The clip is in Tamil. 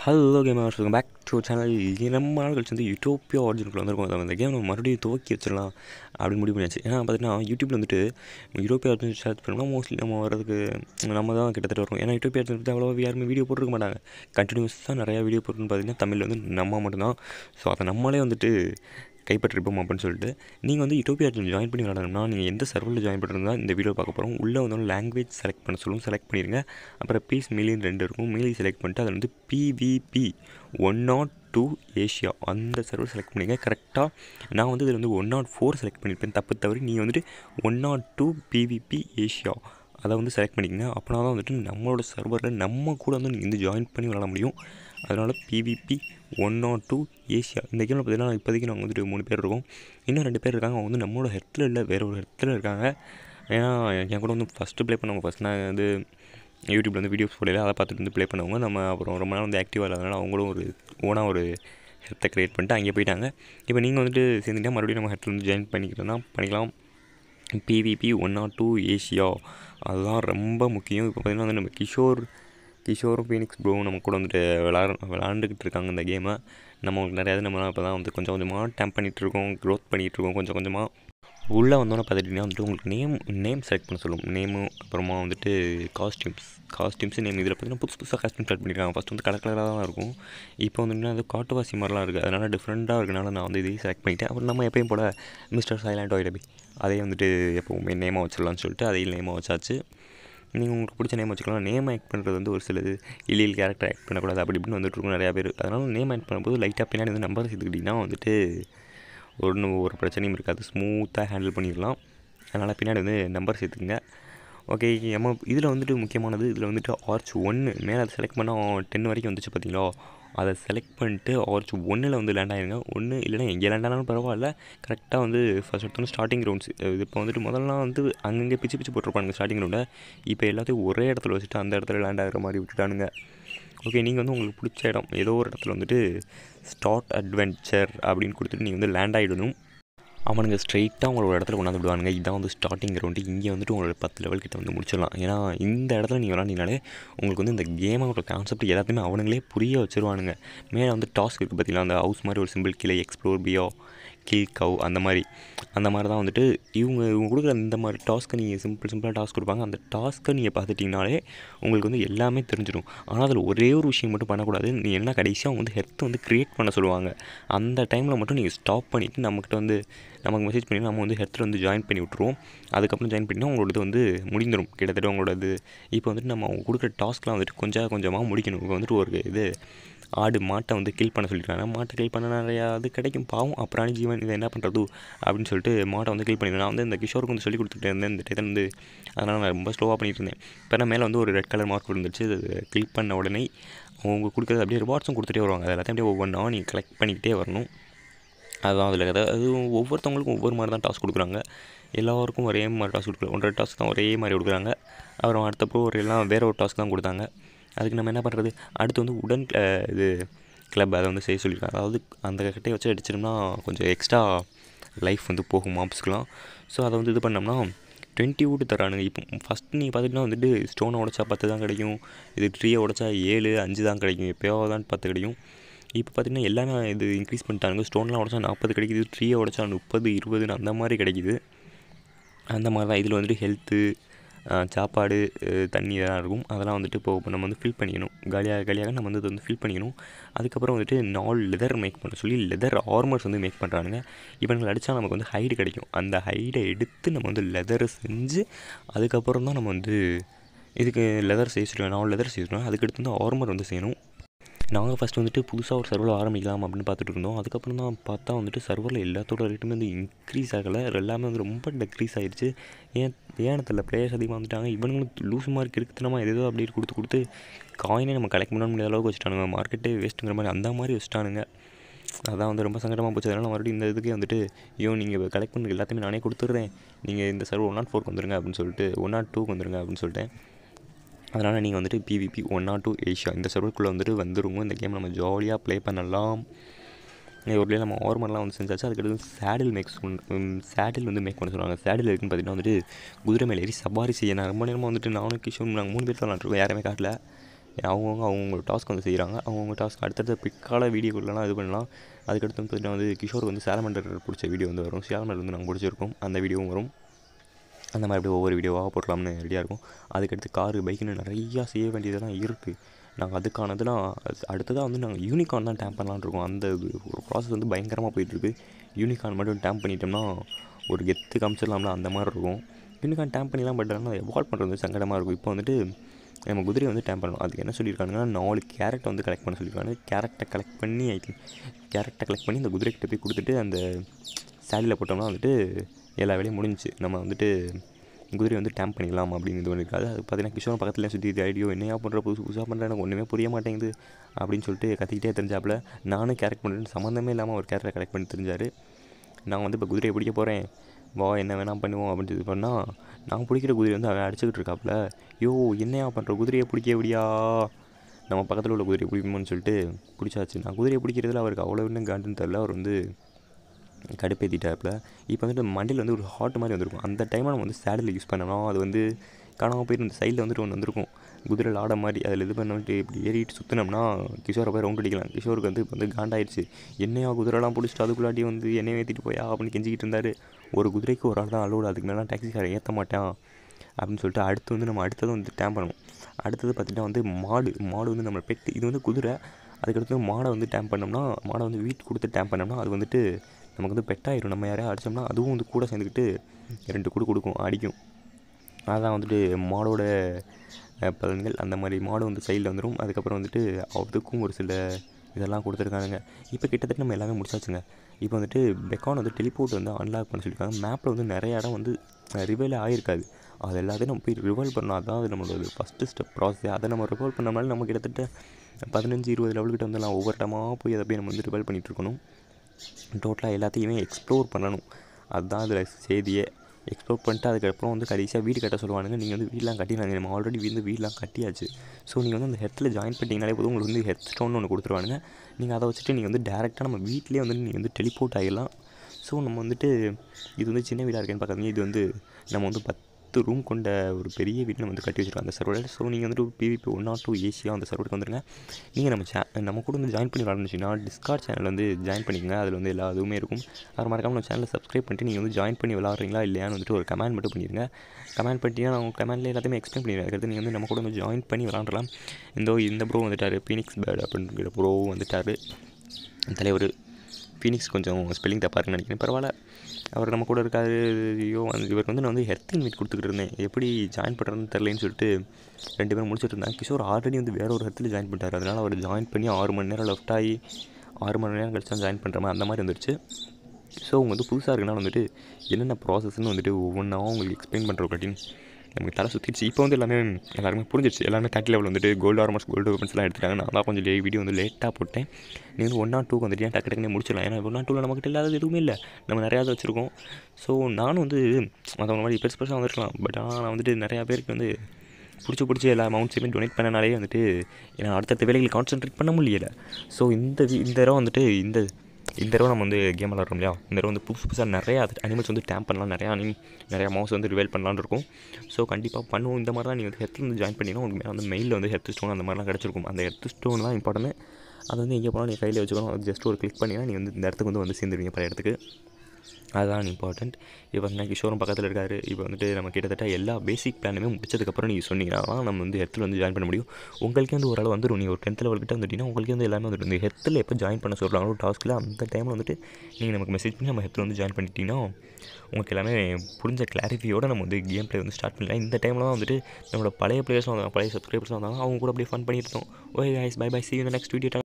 hello gamers welcome back to channel ரொம்ப நாள் கழிச்சு வந்து யூட்டோப்பியா ஆரிஜினுக்குள்ள வந்திருக்கோம் அதை அந்த கேம் நம்ம மறுபடியும் துவக்கி வச்சிடலாம் அப்படின்னு முடிவு பண்ணியாச்சு ஏன்னா பார்த்தீங்கன்னா யூடியூப்பில் வந்துட்டு யூரோப்பியா ஆரிஜின் சர்ச் பண்ணோம்னா மோஸ்ட்லி நம்ம வரதுக்கு நம்ம தான் கிட்டத்தட்ட வரும் ஏன்னா யூட்டோப்பியா ஆரிஜின் பற்றி அவ்வளோ யாருமே வீடியோ போட்டிருக்க மாட்டாங்க கண்டினியூஸாக நிறையா வீடியோ போட்டுன்னு பார்த்தீங்கன்னா தமிழில் வந்து நம்ம மட்டும்தான் ஸோ அதை நம்மளே வந்துட்டு கைப்பற்றிருப்போம் அப்படின்னு சொல்லிட்டு நீங்கள் வந்து யூட்டோப்பியா ஜாயின் பண்ணி விளாடணும்னா நீங்கள் எந்த சர்வரில் ஜாயின் பண்ணுறதா இந்த வீடியோ பார்க்க போகிறோம் உள்ளே வந்து லாங்குவேஜ் செலக்ட் பண்ண சொல்லும் செலக்ட் பண்ணிடுங்க அப்புறம் பீஸ் மில்லியன் ரெண்டு இருக்கும் மீலி செலக்ட் பண்ணிட்டு அதில் வந்து PVP one nought two Asia அந்த சர்வர் செலக்ட் பண்ணிங்க கரெக்டாக நான் வந்து இதில் வந்து ஒன் நாட் ஃபோர் செலக்ட் பண்ணியிருப்பேன் தப்பு தவறி நீங்கள் வந்துட்டு one nought two PVP Asia அதை வந்து செலக்ட் பண்ணிக்கங்க அப்படின்னா தான் வந்துட்டு நம்மளோட சர்வரில் நம்ம கூட வந்து நீங்கள் வந்து ஜாயின் பண்ணி விளாட முடியும் அதனால் PVP one nought two Asia இந்த கேமில் பார்த்தீங்கன்னா இப்போதைக்கு நாங்கள் வந்துட்டு மூணு பேர் இருக்கோம் இன்னும் ரெண்டு பேர் இருக்காங்க அவங்க வந்து நம்மளோட ஹெட்டில் இல்லை வேறு ஒரு ஹெட்டில் இருக்காங்க ஏன்னா என் கூட வந்து ஃபஸ்ட்டு ப்ளே பண்ணவங்க ஃபஸ்ட் நான் வந்து யூடியூப்பில் வந்து வீடியோஸ் போடல அதை பார்த்துட்டு வந்து ப்ளே பண்ணவங்க நம்ம அப்புறம் ரொம்ப நாள் வந்து ஆக்டிவாக இல்லாதனால அவங்களும் ஒரு ஓனாக ஒரு ஹெத்தை க்ரியேட் பண்ணிட்டு அங்கே போயிட்டாங்க இப்போ நீங்கள் வந்துட்டு சேர்ந்துட்டா மறுபடியும் நம்ம ஹெட்டில் வந்து ஜாயின் பண்ணிக்கிறதுனா பண்ணிக்கலாம் PVP one nought two Asia அதுதான் ரொம்ப முக்கியம் இப்போ பார்த்திங்கன்னா வந்து நம்ம கிஷோர் கிஷோரும் ஃபீனிக்ஸ் ப்ரோ நம்ம கூட வந்துட்டு விளாட விளாண்டுக்கிட்டு இருக்காங்க இந்த கேமை நம்ம நிறையா நம்ம இப்போ தான் வந்து கொஞ்சம் கொஞ்சமாக டேம்ப் பண்ணிகிட்டு இருக்கோம் க்ரோத் பண்ணிகிட்டு இருக்கோம் கொஞ்சம் கொஞ்சமாக உள்ளே வந்தோன்னே பார்த்துட்டிங்கன்னா வந்துட்டு உங்களுக்கு நேம் நேம் செலக்ட் பண்ண சொல்லும் நேமு அப்புறமா வந்துட்டு காஸ்டியூம்ஸ் காஸ்டியூம்ஸ் நேம் இதில் பார்த்தீங்கன்னா புதுசு புதுசாக காஸ்டியூம் ஸ்டார்ட் பண்ணியிருக்காங்க ஃபஸ்ட் வந்து கலர் கலராக தான் இருக்கும் இப்போ வந்துட்டு அது காட்டுவாசி மாதிரிலாம் இருக்குது அதனால் டிஃப்ரெண்ட்டாக இருக்கனால நான் வந்து இதையும் செலக்ட் பண்ணிட்டேன் அப்புறம் நம்ம எப்பயும் போல் மிஸ்டர் சைலண்ட் ஆயிடபி அதே வந்துட்டு எப்போவுமே நேமாக வச்சிடலாம்னு சொல்லிட்டு அதையும் நேமாக வச்சாச்சு நீங்கள் உங்களுக்கு பிடிச்ச நேம் வச்சுக்கலாம் நேம் ஆக்ட் பண்ணுறது வந்து ஒரு சிலது இல்லீல் கேரக்டர் ஆக்ட் பண்ணக்கூடாது அப்படி இப்படின்னு வந்துட்டு இருக்கும் நிறையா பேர் அதனால் நேம் ஆக்ட் பண்ணும்போது லைட்டாக பின்னாடி வந்து நம்பர் சேர்த்துக்கிட்டிங்கன்னா வந்துட்டு ஒன்றும் ஒரு பிரச்சனையும் இருக்காது ஸ்மூத்தாக ஹேண்டில் பண்ணிடலாம் அதனால் பின்னாடி வந்து நம்பர் சேர்த்துக்குங்க ஓகே நம்ம இதில் வந்துட்டு முக்கியமானது இதில் வந்துட்டு ஆர்ச் ஒன்று மேலே அதை செலக்ட் பண்ணால் டென் வரைக்கும் வந்துச்சு பார்த்தீங்களா அதை செலக்ட் பண்ணிட்டு ஆர்ச் ஒன்றில் வந்து லேண்ட் ஆயிருங்க ஒன்று இல்லைனா எங்கே லேண்ட் ஆனாலும் பரவாயில்ல கரெக்டாக வந்து ஃபஸ்ட் எடுத்தோம் ஸ்டார்டிங் ரவுண்ட்ஸ் இது இப்போ வந்துட்டு முதல்லாம் வந்து அங்கங்கே பிச்சு பிச்சு போட்டிருப்பாங்க ஸ்டார்டிங் ரவுண்டை இப்போ எல்லாத்தையும் ஒரே இடத்துல வச்சுட்டு அந்த இடத்துல லேண்ட் ஆகிற மாதிரி விட்டுட்டானுங்க ஓகே நீங்கள் வந்து உங்களுக்கு பிடிச்ச இடம் ஏதோ ஒரு இடத்துல வந்துட்டு ஸ்டார்ட் அட்வென்ச்சர் அப்படின்னு கொடுத்துட்டு நீங்கள் வந்து லேண்ட் ஆகிடணும் அவனுங்க ஸ்ட்ரைட்டாக உங்களோட இடத்துல கொண்டாந்து விடுவானுங்க இதான் வந்து ஸ்டார்டிங் ரவுண்டு இங்கே வந்துட்டு உங்களோட பத்து லெவல் கிட்ட வந்து முடிச்சிடலாம் ஏன்னா இந்த இடத்துல நீங்கள் விளாண்டினாலே உங்களுக்கு வந்து இந்த கேமோட கான்செப்ட் எல்லாத்தையுமே அவனுங்களே புரிய வச்சுருவானுங்க மேலே வந்து டாஸ்க் இருக்குது பார்த்தீங்களா அந்த ஹவுஸ் மாதிரி ஒரு சிம்பிள் கீழே எக்ஸ்ப்ளோர் பியோ கில் கவ் அந்த மாதிரி அந்த மாதிரி தான் வந்துட்டு இவங்க இவங்க கொடுக்குற இந்த மாதிரி டாஸ்க்கை நீங்கள் சிம்பிள் சிம்பிளாக டாஸ்க் கொடுப்பாங்க அந்த டாஸ்க்கை நீங்கள் பார்த்துட்டிங்கனாலே உங்களுக்கு வந்து எல்லாமே தெரிஞ்சிடும் ஆனால் அதில் ஒரே ஒரு விஷயம் மட்டும் பண்ணக்கூடாது நீ என்ன கடைசியாக அவங்க வந்து ஹெல்த் வந்து க்ரியேட் பண்ண சொல்லுவாங்க அந்த டைமில் மட்டும் நீங்கள் ஸ்டாப் பண்ணிவிட்டு நம்மக்கிட்ட வந்து நமக்கு மெசேஜ் பண்ணி நம்ம வந்து ஹெத்தில் வந்து ஜாயின் பண்ணி விட்ருவோம் அதுக்கப்புறம் ஜாயின் பண்ணி உங்களோட இது வந்து முடிந்துடும் கிட்டத்தட்ட உங்களோட இது இப்போ வந்துட்டு நம்ம அவங்க கொடுக்குற டாஸ்க்லாம் வந்துட்டு கொஞ்சம் கொஞ்சமாக முடிக்கணும் இப்போ வந்துட்டு ஒரு இது ஆடு மாட்டை வந்து கில் பண்ண சொல்லியிருக்காங்க மாட்டை கில் பண்ண நிறையா அது கிடைக்கும் பாவம் அப்புறம் ஜீவன் இதை என்ன பண்ணுறது அப்படின்னு சொல்லிட்டு மாட்டை வந்து கில் பண்ணிடுவேன் நான் வந்து இந்த கிஷோருக்கு வந்து சொல்லி கொடுத்துட்டு இருந்தேன் இந்த டைத்தை வந்து அதனால் நான் ரொம்ப ஸ்லோவாக பண்ணிட்டு இருந்தேன் இப்போ நான் மேலே வந்து ஒரு ரெட் கலர் மார்க் இருந்துச்சு அது கில் பண்ண உடனே அவங்க கொடுக்குறது அப்படியே ரிவார்ட்ஸும் கொடுத்துட்டே வருவாங்க அது எல்லாத்தையும் அப்படியே ஒவ்வொன்றா நீங்கள் கலெக்ட் பண்ணிக்கிட்டே வரணும் அதுதான் அதில் கதை அது ஒவ்வொருத்தவங்களுக்கும் ஒவ்வொரு மாதிரி தான் டாஸ்க் கொடுக்குறாங்க எல்லாருக்கும் ஒரே மாதிரி டாஸ்க் கொடுக்குறாங்க ஒன்றரை டாஸ்க் தான் ஒரே மாதிரி கொடுக்குறாங்க அப்புறம் அடுத்தப்போ ஒரு எல்லாம் வேறு ஒரு டாஸ்க் தான் கொடுத்தாங்க அதுக்கு நம்ம என்ன பண்ணுறது அடுத்து வந்து உடன் இது கிளப் அதை வந்து செய்ய சொல்லியிருக்காங்க அதாவது அந்த கட்டையை வச்சு அடிச்சிட்டோம்னா கொஞ்சம் எக்ஸ்ட்ரா லைஃப் வந்து போகும் மாப்ஸ்க்குலாம் ஸோ அதை வந்து இது பண்ணோம்னா டுவெண்ட்டி வுட் தரானுங்க இப்போ ஃபஸ்ட் நீங்கள் பார்த்துட்டிங்கன்னா வந்துட்டு ஸ்டோனை உடச்சா பத்து தான் கிடைக்கும் இது ட்ரீயை உடச்சா ஏழு அஞ்சு தான் கிடைக்கும் எப்போயோ தான் பத்து கிடைக்கும் இப்போ பார்த்திங்கன்னா எல்லாமே இது இன்க்ரீஸ் பண்ணிட்டாங்க ஸ்டோன்லாம் உடச்சா நாற்பது கிடைக்குது ட்ரீயை உடச்சா முப்பது இருபதுன்னு அந்த மாதிரி கிடைக்குது அந்த மாதிரி தான் இதில் வந்துட்டு ஹெல்த்து சாப்பாடு தண்ணி இதெல்லாம் இருக்கும் அதெல்லாம் வந்துட்டு இப்போ நம்ம வந்து ஃபில் பண்ணிக்கணும் காலியாக காலியாக நம்ம வந்து இதை வந்து ஃபில் பண்ணிக்கணும் அதுக்கப்புறம் வந்துட்டு நாலு லெதர் மேக் பண்ண சொல்லி லெதர் ஆர்மர்ஸ் வந்து மேக் பண்ணுறானுங்க இவங்களை அடித்தா நமக்கு வந்து ஹைடு கிடைக்கும் அந்த ஹைடை எடுத்து நம்ம வந்து லெதரை செஞ்சு அதுக்கப்புறம் தான் நம்ம வந்து இதுக்கு லெதர் செய்ய சொல்லுவேன் நாலு லெதர் செய்ய சொல்லுவேன் அதுக்கடுத்து வந்து ஆர்மர் வந்து செய்யணும் நாங்கள் ஃபஸ்ட்டு வந்துட்டு புதுசாக ஒரு சர்வரில் ஆரம்பிக்கலாம் அப்படின்னு பார்த்துட்டு இருந்தோம் அதுக்கப்புறம் தான் பார்த்தா வந்துட்டு சர்வரில் எல்லாத்தோட ரேட்டுமே வந்து இன்க்ரீஸ் ஆகலை எல்லாமே வந்து ரொம்ப டெக்ரீஸ் ஆகிடுச்சு ஏன் ஏன்னு தெரியல பிளேயர்ஸ் அதிகமாக வந்துட்டாங்க இவனுங்களும் லூஸ் மார்க் இருக்குத்தனமாக எதோ அப்படியே கொடுத்து கொடுத்து காயினே நம்ம கலெக்ட் பண்ண முடியாத அளவுக்கு வச்சுட்டானுங்க மார்க்கெட்டே வேஸ்ட்டுங்கிற மாதிரி அந்த மாதிரி வச்சுட்டானுங்க அதான் வந்து ரொம்ப சங்கடமாக போச்சு அதனால் மறுபடியும் இந்த இதுக்கே வந்துட்டு ஐயோ நீங்கள் கலெக்ட் பண்ண எல்லாத்தையுமே நானே கொடுத்துட்றேன் நீங்கள் இந்த சர்வர் ஒன் நாட் ஃபோருக்கு வந்துருங்க அப்படின்னு சொல்லிட்டு ஒன் நாட் டூக்கு வந்துருங்க அப்படின்னு சொல்லிட்டேன் அதனால் நீங்கள் வந்துட்டு PVP one nought two Asia இந்த சர்வருக்குள்ளே வந்துட்டு வந்துருங்க இந்த கேம் நம்ம ஜாலியாக ப்ளே பண்ணலாம் ஒரு நம்ம ஆர்மர்லாம் வந்து செஞ்சாச்சு அதுக்கடுத்து சேடில் மேக் சேடில் வந்து மேக் பண்ண சொல்லுவாங்க சேடில் இருக்குன்னு பார்த்தீங்கன்னா வந்துட்டு குதிரை மேலே ஏறி சவாரி செய்ய நான் ரொம்ப நேரமாக வந்துட்டு நானும் கிஷோன் நாங்கள் மூணு பேர் தான் விளாண்டுருக்கோம் யாருமே காட்டல அவங்கவுங்க அவங்கவுங்க டாஸ்க் வந்து செய்கிறாங்க அவங்கவுங்க டாஸ்க் அடுத்தடுத்த பிற்கால வீடியோக்குள்ளலாம் இது பண்ணலாம் அதுக்கடுத்து வந்து பார்த்தீங்கன்னா வந்து கிஷோருக்கு வந்து சாலமண்டர் பிடிச்ச வீடியோ வந்து வரும் சாலமண்டர் வந்து நாங்கள் பிடிச்சிருக்கோம் அந்த வீடியோவும் வரும் அந்த மாதிரி அப்படியே ஒவ்வொரு வீடியோவாக போடலாம்னு ரெடியாக இருக்கும் அதுக்கடுத்து காரு பைக்குன்னு நிறையா செய்ய வேண்டியதெல்லாம் இருக்குது நாங்கள் அதுக்கானதெல்லாம் அது- அடுத்ததாக வந்து நாங்கள் யூனிகார்ன் தான் டேம் பண்ணலான்னு இருக்கோம் அந்த இது ஒரு ப்ராசஸ் வந்து பயங்கரமாக போயிட்டுருக்கு யூனிகார்ன் மட்டும் டேம் பண்ணிட்டோம்னா ஒரு கெத்து காமிச்சிடலாம்ல அந்த மாதிரி இருக்கும் யூனிகார்ன் டேம் பண்ணிடலாம் பட் ஆனால் எவால்வ் பண்ணுறது வந்து சங்கடமாக இருக்கும் இப்போ வந்துட்டு நம்ம குதிரையை வந்து டேம் பண்ணணும் அதுக்கு என்ன சொல்லியிருக்காங்கன்னா நாலு கேரட்டை வந்து கலெக்ட் பண்ண சொல்லியிருக்காங்க கேரட்டை கலெக்ட் பண்ணி ஐ திங்க் கேரட்டை கலெக்ட் பண்ணி இந்த குதிரைக்கிட்ட போய் கொடுத்துட்டு அந்த சேலியில் போட்டோம்னா வந்துட்டு எல்லா வேலையும் முடிஞ்சுச்சு நம்ம வந்துட்டு குதிரை வந்து டேம் பண்ணிக்கலாம் அப்படின்னு இது பண்ணியிருக்காரு அது பார்த்தீங்கன்னா கிஷோர் பக்கத்தில் சுற்றி இது ஐடியோ என்னையா பண்ணுற புதுசு புதுசாக பண்ணுறேன் எனக்கு ஒன்றுமே புரிய மாட்டேங்குது அப்படின்னு சொல்லிட்டு கத்திக்கிட்டே தெரிஞ்சாப்புல நானும் கேரக்ட் பண்ணுறேன்னு சம்மந்தமே இல்லாமல் ஒரு கேரக்டரை கலெக்ட் பண்ணி தெரிஞ்சார் நான் வந்து இப்போ குதிரையை பிடிக்க போகிறேன் வா என்ன வேணால் பண்ணுவோம் அப்படின்னு இது பண்ணால் நான் பிடிக்கிற குதிரை வந்து அவன் அடிச்சுக்கிட்டு இருக்காப்புல யோ என்னையா பண்ணுற குதிரையை பிடிக்க எப்படியா நம்ம பக்கத்தில் உள்ள குதிரையை பிடிக்குமோன்னு சொல்லிட்டு பிடிச்சாச்சு நான் குதிரையை பிடிக்கிறதுல அவருக்கு அவ்வளோ இன்னும் காண்டுன்னு தெரில அவர் வந்து கடுப்பேற்றிட்டாப்புல இப்போ வந்துட்டு மண்டியில் வந்து ஒரு ஹாட் மாதிரி வந்திருக்கும் அந்த டைமில் நம்ம வந்து சேடில் யூஸ் பண்ணணும் அது வந்து காணாமல் போயிட்டு இந்த சைடில் வந்துட்டு ஒன்று வந்திருக்கும் குதிரை லாட மாதிரி அதில் இது பண்ணிட்டு இப்படி ஏறிட்டு சுற்றினோம்னா கிஷோரை போய் ரவுண்ட் அடிக்கலாம் கிஷோருக்கு வந்து இப்போ வந்து காண்டாயிடுச்சு என்னையா குதிரைலாம் பிடிச்சிட்டு அதுக்குள்ளாட்டி வந்து என்னைய ஏற்றிட்டு போயா அப்படின்னு கெஞ்சிக்கிட்டு இருந்தார் ஒரு குதிரைக்கு ஒரு ஆள் தான் அலோடு அதுக்கு மேலே டாக்ஸிக்காரன் ஏற்ற மாட்டான் அப்படின்னு சொல்லிட்டு அடுத்து வந்து நம்ம அடுத்தது வந்து டேம் பண்ணணும் அடுத்தது பார்த்திங்கன்னா வந்து மாடு மாடு வந்து நம்ம பெட் இது வந்து குதிரை அதுக்கடுத்து மாடை வந்து டேம் பண்ணோம்னா மாடை வந்து வீட்டுக்கு கொடுத்து டேம் பண்ணோம்னா அது வந்துட்டு நமக்கு வந்து பெட்டாயிரும் நம்ம யாரையா அடித்தோம்னா அதுவும் வந்து கூட சேர்ந்துக்கிட்டு ரெண்டு குடு கொடுக்கும் அடிக்கும் அதான் வந்துட்டு மாடோட அஹ், பலன்கள் அந்த மாதிரி மாடு வந்து சைடில் வந்துடும் அதுக்கப்புறம் வந்துட்டு அதுக்கும் ஒரு சில இதெல்லாம் கொடுத்துருக்காங்க இப்போ கிட்டத்தட்ட நம்ம எல்லாமே முடிச்சாச்சுங்க இப்போ வந்துட்டு பெக்கான் வந்து டெலிபோர்ட் வந்து அன்லாக் பண்ண சொல்லியிருக்காங்க மேப்பில் வந்து நிறைய இடம் வந்து ரிவைல் ஆகிருக்காது அது எல்லாத்தையும் நம்ம போய் ரிவால்வ் பண்ணோம் அதான் அது நம்மளோட ஃபஸ்ட்டு ஸ்டெப் ப்ராசஸ் அதை நம்ம ரிவால்வ் பண்ணோம்னால நம்ம கிட்டத்தட்ட பதினஞ்சு இருபது லெவல்கிட்ட வந்துடலாம் ஒவ்வொரு இடமாக போய் அதை போய் நம்ம வந்து ரிவால்வ் பண்ணிகிட்டு இருக்கணும் டோட்டலாக எல்லாத்தையுமே எக்ஸ்ப்ளோர் பண்ணணும் அதுதான் அதில் செய்தியே எக்ஸ்ப்ளோர் பண்ணிட்டு அதுக்கப்புறம் வந்து கடைசியாக வீடு கட்ட சொல்லுவானுங்க நீங்கள் வந்து வீடெலாம் கட்டினாங்க நம்ம ஆல்ரெடி வந்து வீடெலாம் கட்டியாச்சு ஸோ நீங்கள் வந்து அந்த ஹெர்த்தில் ஜாயின் பண்ணிட்டீங்கனாலே போதும் உங்களுக்கு வந்து ஹெர்த் ஸ்டோன் ஒன்று கொடுத்துருவானுங்க நீங்கள் அதை வச்சுட்டு நீங்கள் வந்து டேரெக்டாக நம்ம வீட்டிலே வந்து நீங்கள் வந்து டெலிபோர்ட் ஆகிடலாம் ஸோ நம்ம வந்துட்டு இது வந்து சின்ன வீடாக இருக்கேன்னு பார்க்காதீங்க இது வந்து நம்ம வந்து பத்து ரூம் கொண்ட ஒரு பெரிய வீட்டில் நம்ம வந்து கட்டி வச்சிருக்கோம் அந்த சர்வர் ஸோ நீங்கள் வந்துட்டு பிவிபி ஒன் ஆர் டூ ஏசியாக அந்த சர்வருக்கு வந்துருங்க நீங்கள் நம்ம சே நம்ம கூட வந்து ஜாயின் பண்ணி விளாண்டுச்சிங்கன்னா டிஸ்கார்ட் சேனல் வந்து ஜாயின் பண்ணிக்கங்க அதில் வந்து எல்லா இதுவுமே இருக்கும் அது மறக்காம நம்ம சேனலை சப்ஸ்கிரைப் பண்ணிட்டு நீங்கள் வந்து ஜாயின் பண்ணி விளாட்றீங்களா இல்லையான்னு வந்துட்டு ஒரு கமெண்ட் மட்டும் பண்ணிடுங்க கமெண்ட் பண்ணிட்டீங்கன்னா நான் உங்கள் கமெண்ட்டில் எல்லாத்தையுமே எக்ஸ்பிளைன் பண்ணிடுவேன் அதுக்கடுத்து நீங்கள் வந்து நம்ம கூட வந்து ஜாயின் பண்ணி விளாண்டுலாம் இந்த இந்த ப்ரோ வந்துட்டார் பீனிக்ஸ் பேர்டு அப்படிங்கிற ப்ரோ வந்துட்டார் தலைவர் ஃபீனிக்ஸ் கொஞ்சம் ஸ்பெல்லிங் தப்பாக இருக்குன்னு நினைக்கிறேன் பரவாயில்ல அவர் நம்ம கூட இருக்காரு ஐயோ அந்த இவருக்கு வந்து நான் வந்து ஹெர்த் இன்வைட் கொடுத்துக்கிட்டு இருந்தேன் எப்படி ஜாயின் பண்ணுறதுன்னு தெரிலன்னு சொல்லிட்டு ரெண்டு பேரும் முடிச்சுட்டு இருந்தாங்க கிஷோர் ஆல்ரெடி வந்து வேற ஒரு ஹெர்த்தில் ஜாயின் பண்ணிட்டார் அதனால் அவர் ஜாயின் பண்ணி ஆறு மணி நேரம் லெஃப்ட் ஆகி ஆறு மணி நேரம் கழிச்சு தான் ஜாயின் பண்ணுற மாதிரி அந்த மாதிரி வந்துருச்சு ஸோ அவங்க வந்து புதுசாக இருக்கனால வந்துட்டு என்னென்ன ப்ராசஸ்ன்னு வந்துட்டு ஒவ்வொன்றா உங்களுக்கு எக்ஸ்பிளைன் பண்ணுற அப்படின்னு நமக்கு தலை சுற்றிடுச்சு இப்போ வந்து எல்லாமே எல்லாருமே புரிஞ்சிருச்சு எல்லாமே தேர்ட்டி லெவல் வந்துட்டு கோல்டு ஆர்மர்ஸ் கோல்டு வெப்பன்ஸ்லாம் எடுத்துட்டாங்க நான் தான் கொஞ்சம் வீடியோ வந்து லேட்டாக போட்டேன் நீ வந்து ஒன் ஆர் டூ வந்துட்டு டக்கு டக்குனே முடிச்சிடலாம் ஏன்னா ஒன் ஆர் டூவில் நமக்கு இல்லாதது எதுவுமே இல்லை நம்ம நிறையா தான் வச்சுருக்கோம் ஸோ நானும் வந்து மற்றவங்க மாதிரி பெருசு பெருசாக வந்துருக்கலாம் பட் ஆனால் நான் வந்துட்டு நிறையா பேருக்கு வந்து பிடிச்சி பிடிச்சி எல்லா அமௌண்ட்ஸுமே டொனேட் பண்ணனாலே வந்துட்டு ஏன்னா அடுத்தடுத்த வேலைகளை கான்சென்ட்ரேட் பண்ண முடியல ஸோ இந்த வி- இந்த தடவை வந்துட்டு இந்த இந்த தடவை நம்ம வந்து கேம் விளாட்றோம் இல்லையா இந்த தடவை வந்து புதுசு புதுசாக நிறையா அனிமல்ஸ் வந்து டேம் பண்ணலாம் நிறையா அனி நிறையா மவுஸ் வந்து ரிவைல் பண்ணலான்னு இருக்கும் ஸோ கண்டிப்பாக பண்ணுவோம் இந்த மாதிரி தான் நீங்கள் வந்து ஹெத்தில் வந்து ஜாயின் பண்ணிங்கன்னா உங்களுக்கு மேலே வந்து மெயிலில் வந்து ஹெர்த் ஸ்டோன் அந்த மாதிரிலாம் கிடச்சிருக்கும் அந்த ஹெர்த் ஸ்டோன் தான் இம்பார்ட்டன்ட் அது வந்து எங்கே போனாலும் நீ கையில் வச்சுக்கணும் அது ஜஸ்ட் ஒரு கிளிக் பண்ணிங்கன்னா நீங்கள் வந்து இந்த இடத்துக்கு வந்து வந்து சேர்ந்துருவீங்க பல இடத்துக்கு அதுதான் இம்பார்ட்டண்ட் இப்போ வந்து கிஷோரும் பக்கத்தில் இருக்காரு இப்போ வந்துட்டு நம்ம கிட்டத்தட்ட எல்லா பேசிக் பிளானுமே முடிச்சதுக்கப்புறம் நீங்கள் சொன்னீங்கன்னா தான் நம்ம வந்து ஹெத்தில் வந்து ஜாயின் பண்ண முடியும் உங்களுக்கே வந்து ஓரளவு வந்துடும் நீங்கள் ஒரு டென்த் லெவல் கிட்ட வந்துட்டீங்கன்னா உங்களுக்கே வந்து எல்லாமே வந்துடும் இந்த ஹெத்தில் எப்போ ஜாயின் பண்ண சொல்கிறாங்களோ டாஸ்க்கில் அந்த டைமில் வந்துட்டு நீங்கள் நமக்கு மெசேஜ் பண்ணி நம்ம ஹெத்தில் வந்து ஜாயின் பண்ணிட்டீங்கன்னா உங்களுக்கு எல்லாமே புரிஞ்ச கிளாரிட்டியோட நம்ம வந்து கேம் ப்ளே வந்து ஸ்டார்ட் பண்ணலாம் இந்த டைமில் தான் வந்துட்டு நம்மளோட பழைய பிளேயர்ஸும் வந்தாங்க பழைய சப்ஸ்கிரைபர்ஸும் வந்தாங்க அவங்க கூட அப்படியே ஃபன் பண்ணிட்டு இருந்தோம் okay guys bye bye see you in the next video